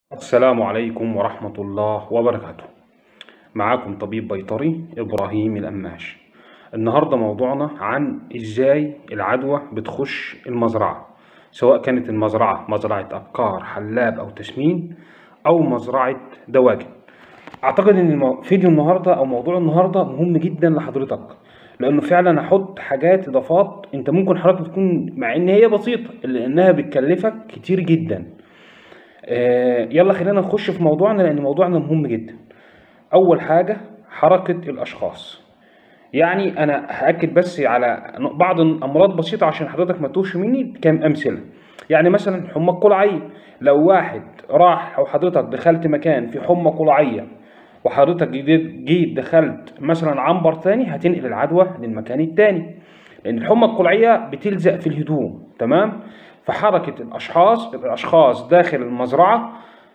السلام عليكم ورحمة الله وبركاته معاكم طبيب بيطري إبراهيم القماش النهاردة موضوعنا عن إزاي العدوى بتخش المزرعة سواء كانت المزرعة مزرعة أبقار حلاب أو تسمين أو مزرعة دواجن أعتقد إن المو- فيديو النهاردة أو موضوع النهاردة مهم جدا لحضرتك لأنه فعلا هحط حاجات إضافات أنت ممكن حضرتك تكون مع إن هي بسيطة إلا إنها بتكلفك كتير جدا آه، يلا خلينا نخش في موضوعنا لان موضوعنا مهم جدا اول حاجه حركه الاشخاص يعني انا هاكد بس على بعض الامراض بسيطه عشان حضرتك ما توش مني كام امثله يعني مثلا حمى القلعيه لو واحد راح او حضرتك دخلت مكان في حمى قلعيه وحضرتك جيت جيت دخلت مثلا عنبر تاني هتنقل العدوى للمكان التاني لان الحمى القلعيه بتلزق في الهدوم تمام فحركه الاشخاص الاشخاص داخل المزرعه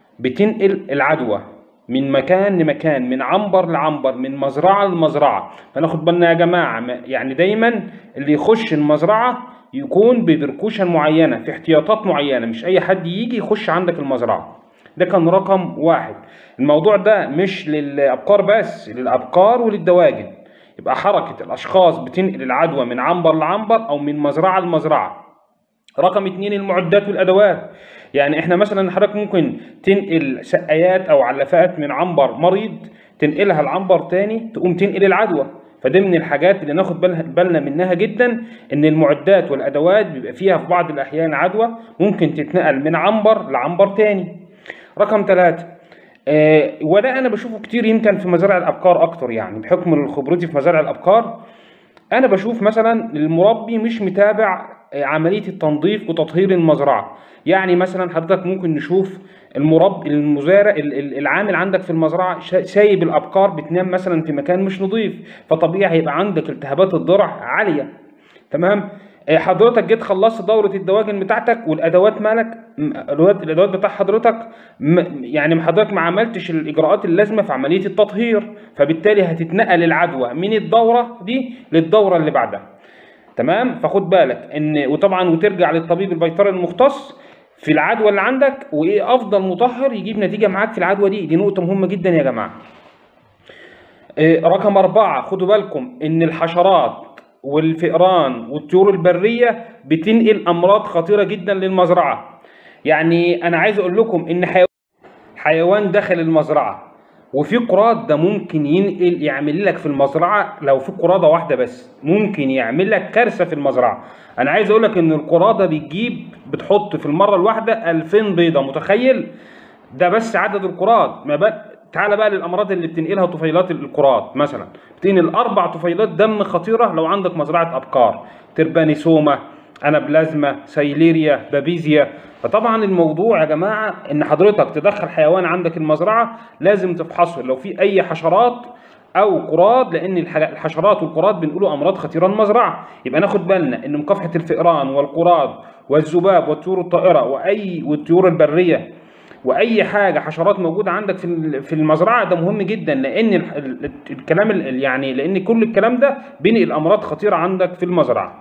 بتنقل العدوى من مكان لمكان من عنبر لعنبر من مزرعه لمزرعه فناخد بالنا يا جماعه ما- يعني دايما اللي يخش المزرعه يكون ببركوشن معينه في احتياطات معينه مش اي حد يجي يخش عندك المزرعه ده كان رقم واحد الموضوع ده مش للابقار بس للابقار وللدواجن يبقى حركه الاشخاص بتنقل العدوى من عنبر لعنبر او من مزرعه لمزرعه رقم اتنين المعدات والادوات يعني احنا مثلا حضرتك ممكن تنقل سقايات او علافات من عنبر مريض تنقلها لعنبر تاني تقوم تنقل العدوى فده من الحاجات اللي ناخد بالها- بالنا منها جدا ان المعدات والادوات بيبقى فيها في بعض الاحيان عدوى ممكن تتنقل من عنبر لعنبر تاني رقم ثلاثة آه وده انا بشوفه كتير يمكن في مزارع الابقار اكتر يعني بحكم خبرتي في مزارع الابقار انا بشوف مثلا المربي مش متابع آه، عمليه التنظيف وتطهير المزرعه يعني مثلا حضرتك ممكن نشوف المربي المزارع ال- ال- العامل عندك في المزرعه شا- سايب الابقار بتنام مثلا في مكان مش نظيف فطبيعي هيبقى عندك التهابات الضرع عاليه تمام آه، حضرتك جيت خلصت دورة الدواجن بتاعتك والادوات مالك م- الادوات الادوات بتاع حضرتك م- يعني حضرتك ما عملتش الاجراءات اللازمه في عمليه التطهير فبالتالي هتتنقل العدوى من الدوره دي للدوره اللي بعدها تمام فخد بالك ان وطبعا وترجع للطبيب البيطري المختص في العدوى اللي عندك وايه افضل مطهر يجيب نتيجه معاك في العدوى دي دي نقطه مهمه جدا يا جماعه إيه، رقم أربعة خدوا بالكم إن الحشرات والفئران والطيور البرية بتنقل أمراض خطيرة جدا للمزرعة يعني أنا عايز أقول لكم إن حيوان حيوان دخل المزرعة وفي قراد ده ممكن ينقل يعمل لك في المزرعة لو في قرادة واحدة بس ممكن يعمل لك كارثة في المزرعة أنا عايز أقول لك إن القرادة بتجيب بتحط في المرة الواحدة 2000 بيضة متخيل ده بس عدد القراد ما بقى تعال بقى للامراض اللي بتنقلها طفيلات القراد مثلا بتنقل اربع طفيلات دم خطيره لو عندك مزرعه ابقار تربانيسوما انابلازما سيليريا بابيزيا فطبعا الموضوع يا جماعه ان حضرتك تدخل حيوان عندك المزرعه لازم تفحصه لو في اي حشرات او قراد لان الح- الحشرات والقراد بنقولوا امراض خطيره المزرعه يبقى ناخد بالنا ان مكافحه الفئران والقراد والذباب والطيور الطائره واي والطيور البريه واي حاجه حشرات موجوده عندك في ال- في المزرعه ده مهم جدا لان ال- ال- الكلام ال- يعني لان كل الكلام ده بينقل امراض خطيره عندك في المزرعه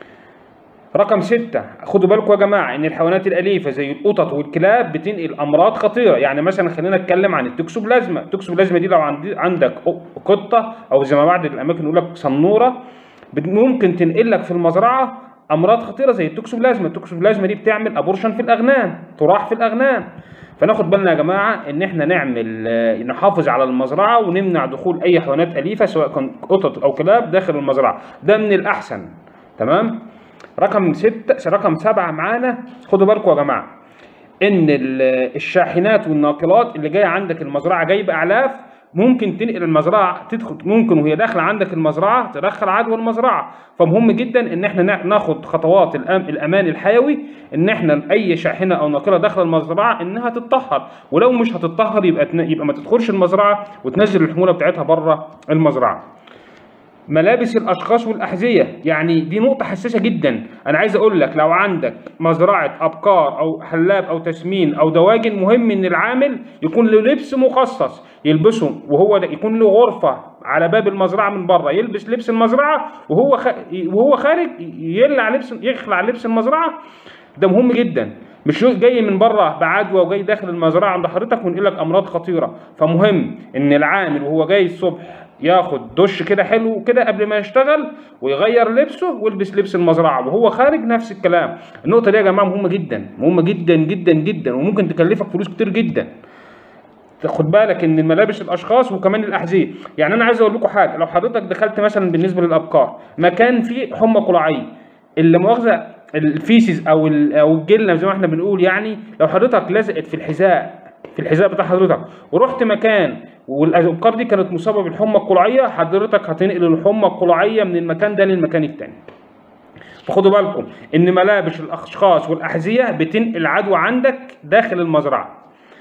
رقم ستة خدوا بالكم يا جماعة إن الحيوانات الأليفة زي القطط والكلاب بتنقل أمراض خطيرة يعني مثلا خلينا نتكلم عن التوكسوبلازما التوكسوبلازما دي لو عندي عندك قطة أو زي ما بعض الأماكن يقول لك صنورة بت- ممكن تنقل لك في المزرعة أمراض خطيرة زي التوكسوبلازما التوكسوبلازما دي بتعمل أبورشن في الأغنام تراح في الأغنام فناخد بالنا يا جماعة إن إحنا نعمل آه، نحافظ على المزرعة ونمنع دخول أي حيوانات أليفة سواء كان قطط أو كلاب داخل المزرعة ده من الأحسن تمام رقم ستة رقم سبعة معانا خدوا بالكم يا جماعة ان ال- الشاحنات والناقلات اللي جايه عندك المزرعه جايبه اعلاف ممكن تنقل المزرعه تدخل ممكن وهي داخله عندك المزرعه تدخل عدوى المزرعه فمهم جدا ان احنا نا- ناخد خطوات الأم الامان الحيوي ان احنا اي شاحنه او ناقله داخله المزرعه انها تتطهر ولو مش هتتطهر يبقى تن- يبقى ما تدخلش المزرعه وتنزل الحموله بتاعتها بره المزرعه ملابس الاشخاص والاحذيه يعني دي نقطه حساسه جدا انا عايز اقول لك لو عندك مزرعه ابقار او حلاب او تسمين او دواجن مهم ان العامل يكون له لبس مخصص يلبسه وهو يكون له غرفه على باب المزرعه من بره يلبس لبس المزرعه وهو خ... وهو خارج يقلع لبس يخلع لبس المزرعه ده مهم جدا مش جاي من بره بعدوى وجاي داخل المزرعه عند حضرتك وينقل لك امراض خطيره فمهم ان العامل وهو جاي الصبح ياخد دش كده حلو كده قبل ما يشتغل ويغير لبسه ويلبس لبس المزرعه وهو خارج نفس الكلام النقطه دي يا جماعه مهمه جدا مهمه جدا جدا جدا وممكن تكلفك فلوس كتير جدا خد بالك ان الملابس الاشخاص وكمان الاحذيه يعني انا عايز اقول لكم حاجه لو حضرتك دخلت مثلا بالنسبه للابقار مكان فيه حمى قلعيه اللي مؤاخذه الفيسز او ال- او الجلة زي ما احنا بنقول يعني لو حضرتك لزقت في الحذاء في الحذاء بتاع حضرتك ورحت مكان والابقار دي كانت مصابه بالحمى القلعيه حضرتك هتنقل الحمى القلعيه من المكان ده للمكان التاني فخدوا بالكم ان ملابس الاشخاص والاحذيه بتنقل عدوى عندك داخل المزرعه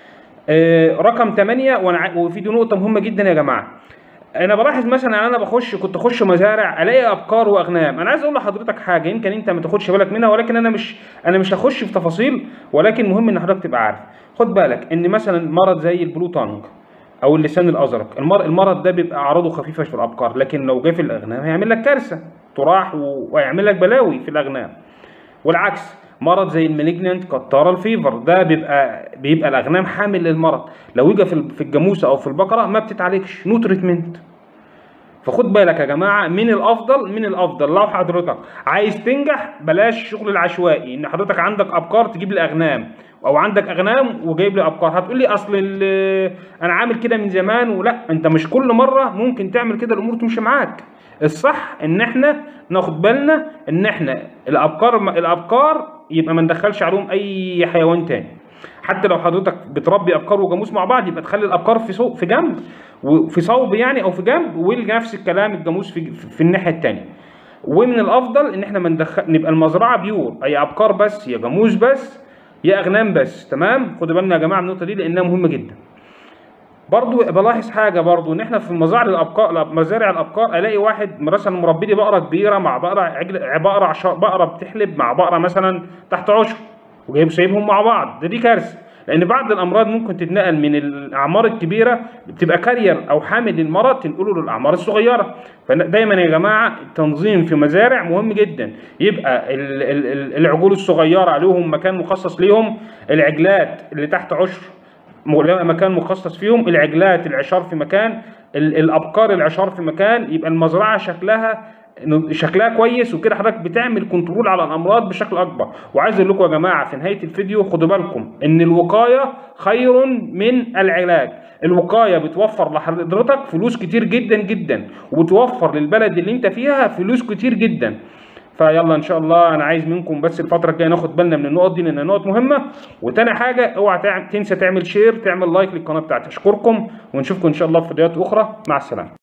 آه، رقم 8 وانا ع- وفي دي نقطه مهمه جدا يا جماعه انا بلاحظ مثلا انا بخش كنت اخش مزارع الاقي ابقار واغنام انا عايز اقول لحضرتك حاجه يمكن انت ما تاخدش بالك منها ولكن انا مش انا مش هخش في تفاصيل ولكن مهم ان حضرتك تبقى عارف خد بالك ان مثلا مرض زي البلو تانج او اللسان الازرق المر... المرض ده بيبقى اعراضه خفيفه في الابقار لكن لو جه في الاغنام هيعمل لك كارثه تراح و... ويعمل لك بلاوي في الاغنام والعكس مرض زي المالجنانت كتار الفيفر ده بيبقى بيبقى الاغنام حامل للمرض لو يجي في ال- في الجاموسه او في البقره ما بتتعالجش نو تريتمنت فخد بالك يا جماعه مين الافضل مين الافضل لو حضرتك عايز تنجح بلاش الشغل العشوائي ان حضرتك عندك ابقار تجيب لي اغنام او عندك اغنام وجايب لي ابقار هتقول لي اصل ال- انا عامل كده من زمان ولا انت مش كل مره ممكن تعمل كده الامور تمشي معاك الصح ان احنا ناخد بالنا ان احنا الابقار الابقار يبقى ما ندخلش عليهم اي حيوان تاني حتى لو حضرتك بتربي ابقار وجاموس مع بعض يبقى تخلي الابقار في صوب في جنب وفي صوب يعني او في جنب ونفس الكلام الجاموس في في الناحيه الثانيه ومن الافضل ان احنا ما ندخل نبقى المزرعه بيور اي ابقار بس يا جاموس بس يا اغنام بس تمام خدوا بالنا يا جماعه من النقطه دي لانها مهمه جدا برضو بلاحظ حاجه برضو ان احنا في مزارع الابقار مزارع الابقار الاقي واحد مثلا مربي لي بقره كبيره مع بقره عجل بقره عش... بقره بتحلب مع بقره مثلا تحت عشر وجايب سايبهم مع بعض ده دي كارثه لان بعض الامراض ممكن تتنقل من الاعمار الكبيره بتبقى كارير او حامل للمرض تنقله للاعمار الصغيره فدايما يا جماعه التنظيم في مزارع مهم جدا يبقى ال- ال- ال- العجول الصغيره لهم مكان مخصص ليهم العجلات اللي تحت عشر م- مكان مخصص فيهم العجلات العشار في مكان ال- الابقار العشار في مكان يبقى المزرعه شكلها شكلها كويس وكده حضرتك بتعمل كنترول على الامراض بشكل اكبر وعايز اقول لكم يا جماعه في نهايه الفيديو خدوا بالكم ان الوقايه خير من العلاج الوقايه بتوفر لحضرتك فلوس كتير جدا جدا وبتوفر للبلد اللي انت فيها فلوس كتير جدا فيلا ان شاء الله انا عايز منكم بس الفتره الجايه ناخد بالنا من النقط دي لان نقط مهمه وتاني حاجه اوعى تع- تنسى تعمل شير تعمل لايك للقناه بتاعتي اشكركم ونشوفكم ان شاء الله في فيديوهات اخرى مع السلامه